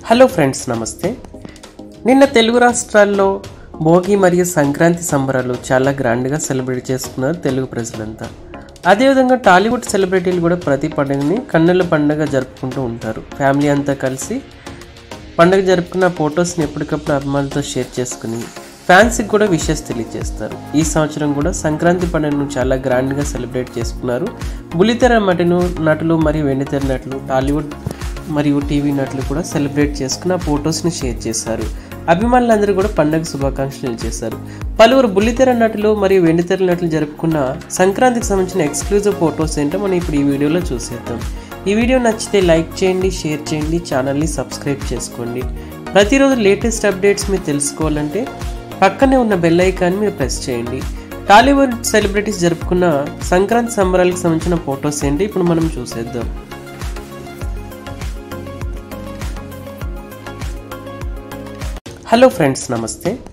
hello friends నమస్తే నిన్న తెలుగు రాష్ట్రాల్లో భోగి మరియు సంక్రాంతి సంబరాలు చాలా గ్రాండ్గా సెలబ్రేట్ చేసుకున్నారు తెలుగు ప్రజలంతా అదేవిధంగా టాలీవుడ్ సెలబ్రిటీలు కూడా ప్రతి పండుగని కన్నుల పండుగ జరుపుకుంటూ ఉంటారు ఫ్యామిలీ అంతా కలిసి పండుగ జరుపుకున్న ఫొటోస్ని ఎప్పటికప్పుడు అభిమానులతో షేర్ చేసుకుని ఫ్యాన్స్కి కూడా విషెస్ తెలియజేస్తారు ఈ సంవత్సరం కూడా సంక్రాంతి పండుగను చాలా గ్రాండ్గా సెలబ్రేట్ చేసుకున్నారు బుల్లితెర మటను నటులు మరియు వెండితెర నటులు టాలీవుడ్ మరియు టీవీ నటులు కూడా సెలబ్రేట్ చేసుకున్న ఫొటోస్ని షేర్ చేశారు అభిమానులందరూ కూడా పండుగ శుభాకాంక్షలు చేశారు పలువురు బుల్లితెర నటులు మరియు వెండితెర నటులు జరుపుకున్న సంక్రాంతికి సంబంధించిన ఎక్స్క్లూజివ్ ఫొటోస్ ఏంటో మనం ఇప్పుడు ఈ వీడియోలో చూసేద్దాం ఈ వీడియో నచ్చితే లైక్ చేయండి షేర్ చేయండి ఛానల్ని సబ్స్క్రైబ్ చేసుకోండి ప్రతిరోజు లేటెస్ట్ అప్డేట్స్ మీరు తెలుసుకోవాలంటే పక్కనే ఉన్న బెల్ ఐకాన్ మీరు ప్రెస్ చేయండి టాలీవుడ్ సెలబ్రిటీస్ జరుపుకున్న సంక్రాంతి సంబరాలకు సంబంధించిన ఫొటోస్ ఏంటి ఇప్పుడు మనం చూసేద్దాం హలో ఫ్రెండ్స్ నమస్తే